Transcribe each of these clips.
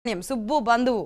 సుబ్రహ్మణ్యం, సుబ్బు బంధువు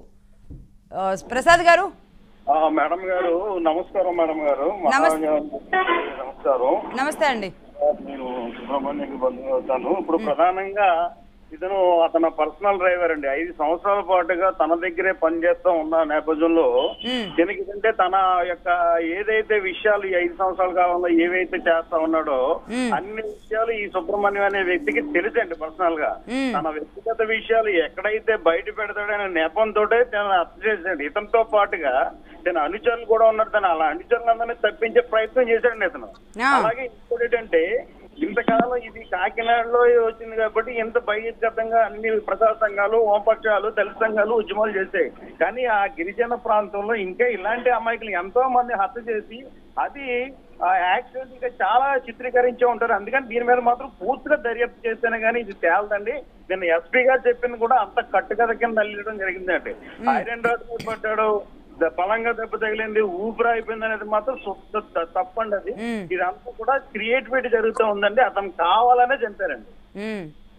ఆ, ప్రసాద్ గారు ఆ, మేడం గారు నమస్కారం మేడం గారు నమస్- మహా- నమస్కారం నమస్తే అండి నేను సుబ్రహ్మణ్యం బంధువు అవుతాను ఇప్పుడు ప్రధానంగా ఇతను అతను పర్సనల్ డ్రైవర్ అండి ఐదు సంవత్సరాల పాటుగా తన దగ్గరే పనిచేస్తూ ఉన్న నేపథ్యంలో మ్మ్. దీనికి ఏంటంటే తన యొక్క ఏదైతే విషయాలు ఈ ఐదు సంవత్సరాల కాలంలో ఏవైతే చేస్తా ఉన్నాడో మ్మ్. అన్ని విషయాలు ఈ సుబ్రహ్మణ్యం అనే వ్యక్తికి తెలుసండి పర్సనల్ గా మ్మ్. తన వ్యక్తిగత విషయాలు ఎక్కడైతే బయట పెడతాడనే నెపంతో తన అర్థం చేశాడు ఇతనితో పాటుగా తన అనుచరులు కూడా ఉన్నారు తన అలా అనుచరులందరినీ తప్పించే ప్రయత్నం చేశాడండి ఇతను ఆ. అలాగే ఇంకోటి ఏంటంటే ఇంతకాలం ఇది కాకినాడలో వచ్చింది కాబట్టి ఇంత బహిర్గతంగా అన్ని ప్రజా సంఘాలు వామపక్షాలు దళిత సంఘాలు ఉద్యమాలు చేశాయి కానీ ఆ గిరిజన ప్రాంతంలో ఇంకా ఇలాంటి అమాయకులు ఎంతో మంది హత్య చేసి అది ఆ యాక్సిడెంట్ ఇంకా చాలా చిత్రీకరించే ఉంటారు అందుకని దీని మీద మాత్రం పూర్తిగా దర్యాప్తు చేస్తేనే కానీ ఇది తేలదండి నేను ఎస్పీ గారు చెప్పింది కూడా అంత కట్టుకథ కింద తల్లియడం జరిగిందండి ఐరన్ రాడ్ మీద పడ్డాడు ద- బలంగా దెబ్బ తగిలింది ఊపిరి అయిపోయింది అనేది మాత్రం శుద్ధ త- తప్పండి అది మ్మ్. ఇదంతా కూడా క్రియేటివిటీ జరుగుతూ ఉందండి అతను కావాలనే చంపారండి మ్మ్.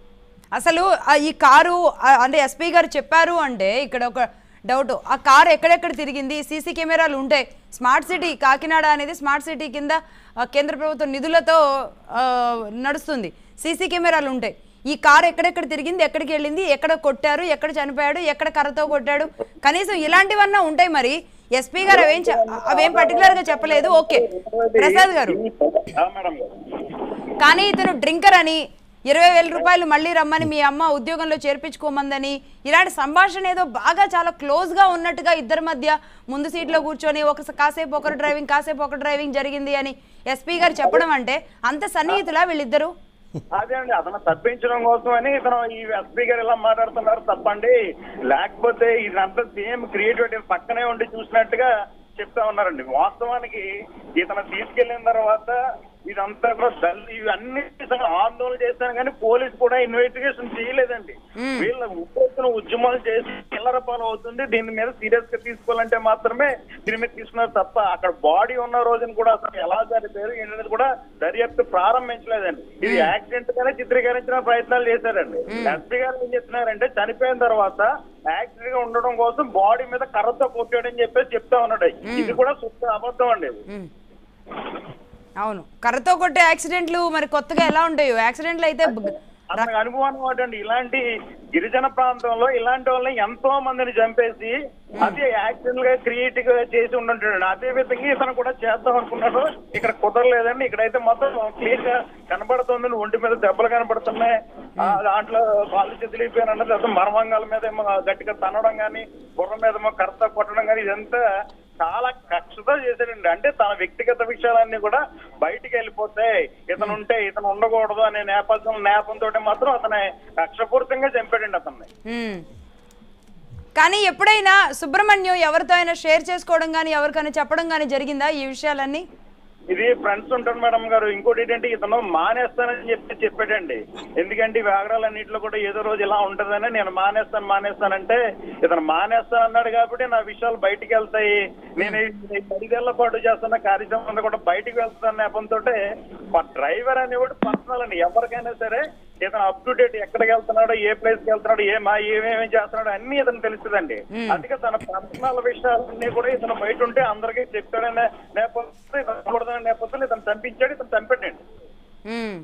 అసలు ఆ ఈ కారు ఆ, అంటే ఎస్పీ గారు చెప్పారు అంటే ఇక్కడ ఒక డౌట్ ఆ కారు ఎక్కడెక్కడ తిరిగింది సీసీ కెమెరాలు ఉంటాయి స్మార్ట్ సిటీ కాకినాడ అనేది స్మార్ట్ సిటీ కింద ఆ, కేంద్ర ప్రభుత్వ నిధులతో ఆ, నడుస్తుంది సీసీ కెమెరాలు ఉంటాయి ఈ కారు ఎక్కడెక్కడ తిరిగింది ఎక్కడికి వెళ్ళింది ఎక్కడ కొట్టారు ఎక్కడ చనిపోయాడు ఎక్కడ కర్రతో కొట్టాడు కనీసం ఇలాంటివన్నా ఉంటాయి మరి ఎస్పీ గారు అవేం చె- అవేం పర్టికులర్ గా చెప్పలేదు ఓకే ప్రసాద్ గారు ఆ, మేడం గారు కానీ ఇతను డ్రింకర్ అని ఇరవై వేల రూపాయలు మళ్ళీ రమ్మని మీ అమ్మ ఉద్యోగంలో చేర్పించుకోమందని ఇలాంటి సంభాషణ ఏదో బాగా చాలా క్లోజ్ గా ఉన్నట్టుగా ఇద్దరి మధ్య ముందు సీట్లో కూర్చొని ఒక కాసేపు ఒకరు డ్రైవింగ్ కాసేపు ఒక డ్రైవింగ్ జరిగింది అని ఎస్పీ గారు చెప్పడం అంటే అంత సన్నిహితులా వీళ్ళిద్దరు అదే అండి అతను తప్పించడం కోసం అని ఇతను ఈ ఎస్పీ గారు ఇలా మాట్లాడుతున్నారు తప్పండి లేకపోతే ఇదంతా సేమ్ క్రియేటివిటీ పక్కనే ఉండి చూసినట్టుగా చెప్తా ఉన్నారండి వాస్తవానికి ఇతను తీసుకెళ్లిన తర్వాత ఇదంతా కూడా దళ ఇవన్నీ ఆందోళన చేశాను కానీ పోలీసు కూడా ఇన్వెస్టిగేషన్ చేయలేదండి వీళ్ళ ఉద్యోగం ఉద్యమాలు చేసి చిల్లర పాలు అవుతుంది దీని మీద సీరియస్ గా తీసుకోవాలంటే మాత్రమే దీని మీద తీసుకున్నారు తప్ప అక్కడ బాడీ ఉన్న రోజున కూడా అసలు ఎలా జరిపారు ఏంటనేది కూడా దర్యాప్తు ప్రారంభించలేదండి ఇది యాక్సిడెంట్ గానే చిత్రీకరించిన ప్రయత్నాలు చేశారండి ఎస్పీ గారు ఏం చెప్తున్నారంటే చనిపోయిన తర్వాత యాక్సిడెంట్ గా ఉండడం కోసం బాడీ మీద కర్రతో కొట్టాడని చెప్పేసి చెప్తా ఉన్నాడు ఇది కూడా శుద్ధ అబద్ధం అండి ఇది. ఉమ్. అవును కర్రతో కొట్టే యాక్సిడెంట్లు మరి కొత్తగా ఎలా ఉంటాయో యాక్సిడెంట్లు అయితే బ- అతనికి అనుభవం ఏంటండి ఇలాంటి గిరిజన ప్రాంతంలో ఇలాంటి వాళ్ళని ఎంతో మందిని చంపేసి అదే యాక్సిడెంట్ గా క్రియేట్ గా చేసి ఉంటుంటాడు అదే విధంగా ఇతను కూడా చేద్దాం అనుకున్నాడు ఇక్కడ కుదరలేదండి ఇక్కడైతే మొత్తం క్లియర్ గా కనబడుతుంది ఒంటి మీద దెబ్బలు కనబడుతున్నాయి ఆ, దాంట్లో కాళ్ళు చెదిలిపోయాను అన్నది అసలు మర్మంగాల మీద ఏమో గట్టిగా తనడం కానీ బుర్ర మీద ఏమో కర్త కొట్టడం కానీ ఇదంతా చాలా కక్షతో చేశాడండి అంటే తన వ్యక్తిగత విషయాలన్నీ కూడా బయటికి వెళ్ళిపోతాయి ఇతను ఉంటే ఇతను ఉండకూడదు అనే నేపథ్యం నేపంతో మాత్రం అతని కక్షపూరితంగా చంపాడండి అతన్ని ఉమ్. కానీ ఎప్పుడైనా సుబ్రహ్మణ్యం ఎవరితో అయినా షేర్ చేసుకోవడం కానీ ఎవరికైనా చెప్పడం కానీ జరిగిందా ఈ విషయాలన్నీ ఇది ఫ్రెండ్స్ ఉంటారు మేడం గారు ఇంకోటి ఏంటంటే ఇతను మానేస్తానని చెప్పి చెప్పాడండి ఎందుకంటే ఈ వ్యాగరాలన్నింటిలో కూడా ఏదో రోజు ఇలా ఉంటదని నేను మానేస్తాను మానేస్తానంటే ఇతను మానేస్తాను అన్నాడు కాబట్టి నా విషయాలు బయటికి వెళ్తాయి నేను ఈ పదివేళ్ల పాటు చేస్తున్న కార్యక్రమం అంతా కూడా బయటికి వెళ్తాను నేపంతో డ్రైవర్ అనేవాడు పర్సనల్ అండి ఎవరికైనా సరే ఇతను అప్ టు డేట్ ఎక్కడికి వెళ్తున్నాడో ఏ ప్లేస్ కి వెళ్తున్నాడో ఏ మా ఏమేమి చేస్తున్నాడో అన్ని ఇతను తెలుస్తుందండి అందుకే తన పర్సనల్ విషయాలన్నీ కూడా ఇతను బయట ఉంటే అందరికీ చెప్తాడనే నేపథ్యంలో ఇతను కూడదనే నేపథ్యంలో ఇతను చంపించాడు ఇతను చంపాడండి ఉమ్.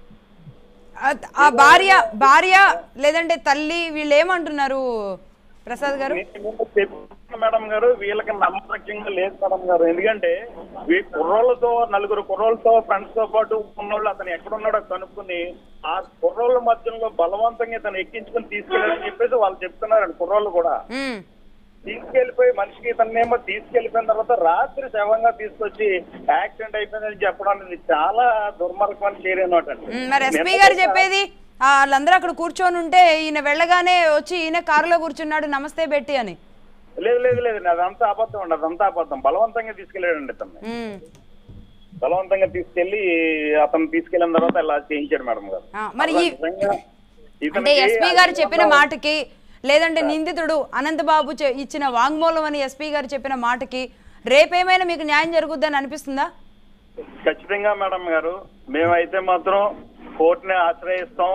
ఆ- ఆ భార్య భార్య లేదంటే తల్లి వీళ్ళు ఏమంటున్నారు ప్రసాద్ గారు నేను చెప్తున్నా మేడం గారు వీళ్ళకి నమ్మకంగా లేదు మేడం గారు ఎందుకంటే ఈ కుర్రోళ్ళతో నలుగురు కుర్రోళ్ళతో ఫ్రెండ్స్ తో పాటు ఉన్నోళ్ళు అతను ఎక్కడున్నాడో కనుక్కుని ఆ కుర్రోళ్ళ మధ్యలో బలవంతంగా ఇతను ఎక్కించుకుని తీసుకెళ్ళాలని చెప్పేసి వాళ్ళు చెప్తున్నారండి కుర్రోళ్ళు కూడా ఉమ్. తీసుకెళ్లిపోయి మనిషికి ఇతన్నేమో తీసుకెళ్లిపోయిన తర్వాత రాత్రి శవంగా తీసుకొచ్చి యాక్సిడెంట్ అయిపోయిందని చెప్పడం అనేది చాలా దుర్మార్గమైన చర్య అన్నమాట అండి. ఉమ్, మరి ఎస్పీ గారు చెప్పేది ఆ, వాళ్ళందరూ అక్కడ కూర్చొని ఉంటే ఈయన వెళ్ళగానే వచ్చి ఈయన కారులో కూర్చున్నాడు నమస్తే బెట్టి అని లేదు లేదు లేదు అదంతా అబద్ధం అండి అదంతా అబద్ధం బలవంతంగా తీసుకెళ్ళాడండి ఇతన్ని ఉమ్. బలవంతంగా తీసుకెళ్లి అతను తీసుకెళ్లిన తర్వాత ఇలా చేయించాడు మేడం గారు ఆ, మరి ఈ నిజంగా అంటే ఇతనికి ఎస్పీ గారు చెప్పిన మాటకి లేదంటే నిందితుడు అనంతబాబు చె- ఇచ్చిన వాంగ్మూలం అని ఎస్పీ గారు చెప్పిన మాటకి రేపేమైనా మీకు న్యాయం జరుగుద్దని అనిపిస్తుందా ఖచ్చితంగా మేడం గారు మేమైతే మాత్రం కోర్టుని ఆశ్రయిస్తాం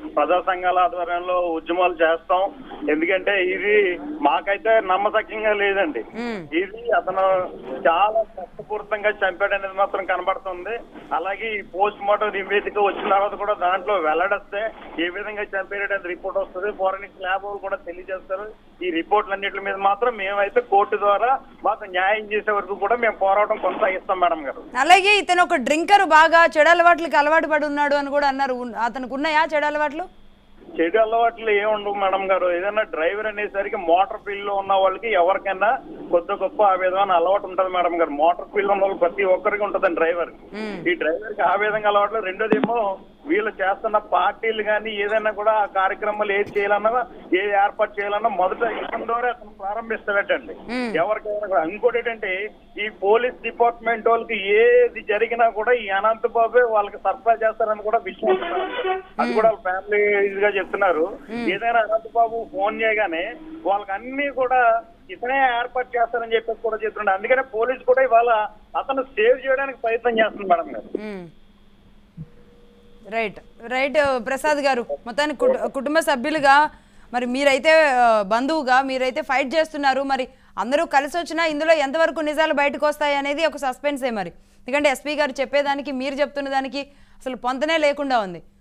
ప్రజా సంఘాల ఆధ్వర్యంలో ఉద్యమాలు చేస్తాం ఎందుకంటే ఇది మాకైతే నమ్మశక్యంగా లేదండి మ్మ్. ఇది అతను చాలా కష్టపూరితంగా చంపాడు అనేది మాత్రం కనబడుతుంది అలాగే ఈ పోస్ట్ మార్టం నివేదిక వచ్చిన తర్వాత కూడా దాంట్లో వెల్లడిస్తే ఏ విధంగా చంపేయడం రిపోర్ట్ వస్తుంది ఫోరెనిక్ ల్యాబ్ వాళ్ళు కూడా తెలియజేస్తారు ఈ రిపోర్ట్లన్నిటి మీద మాత్రం మేమైతే కోర్టు ద్వారా మాకు న్యాయం చేసే వరకు కూడా మేము పోరాటం కొనసాగిస్తాం మేడం గారు అలాగే ఇతను ఒక డ్రింకర్ బాగా చెడు అలవాట్లకి అలవాటు పడి ఉన్నాడు అని కూడా అన్నారు ఉన్- అతనికి ఉన్నాయా చెడు అలవాట్లు చెడు అలవాట్లు ఏమి ఉండవు మేడం గారు ఏదైనా డ్రైవర్ అనేసరికి మోటార్ ఫీల్డ్ లో ఉన్న వాళ్ళకి ఎవరికైనా కొద్ది గొప్ప ఆ విధమైన అలవాటు ఉంటుంది మేడం గారు మోటార్ ఫీల్డ్ ఉన్న వాళ్ళు ప్రతి ఒక్కరికి ఉంటుందండి డ్రైవర్ మ్మ్. ఈ డ్రైవర్ కి ఆ విధంగా అలవాట్లు రెండోది ఏమో వీళ్ళు చేస్తున్న పార్టీలు కానీ ఏదైనా కూడా ఆ కార్యక్రమాలు ఏది చేయాలన్నా ఏది ఏర్పాటు చేయాలన్నా మొదట ఇతని ద్వారా అతను ప్రారంభిస్తాడటండి మ్మ్. ఎవరికైనా కూడా ఇంకోటి ఏంటంటే ఈ పోలీస్ డిపార్ట్మెంట్ వాళ్ళకి ఏది జరిగినా కూడా ఈ అనంత బాబే వాళ్ళకి సరఫరా చేస్తారని కూడా విషయం ఉంది మేడం. అది కూడా వాళ్ళ ఫ్యామిలీ ఇదిగా చెప్తున్నారు ఏదైనా అనంత బాబు ఫోన్ చేయగానే వాళ్ళకి అన్ని కూడా ఇతనే ఏర్పాటు చేస్తారని చెప్పేసి కూడా చెప్తున్నాడు అందుకనే పోలీస్ కూడా ఇవాళ అతను సేవ్ చేయడానికి ప్రయత్నం చేస్తుంది మేడం గారు మ్మ్. రైట్ రైట్ ప్రసాద్ గారు మొత్తానికి కుటు- కుటుంబ సభ్యులుగా మరి మీరైతే ఆ, బంధువుగా మీరైతే ఫైట్ చేస్తున్నారు మరి అందరూ కలిసి వచ్చినా ఇందులో ఎంతవరకు నిజాలు బయటకు వస్తాయి అనేది ఒక సస్పెన్సే మరి ఎందుకంటే ఎస్పీ గారు చెప్పేదానికి మీరు చెప్తున్న దానికి అసలు పొంతనే లేకుండా ఉంది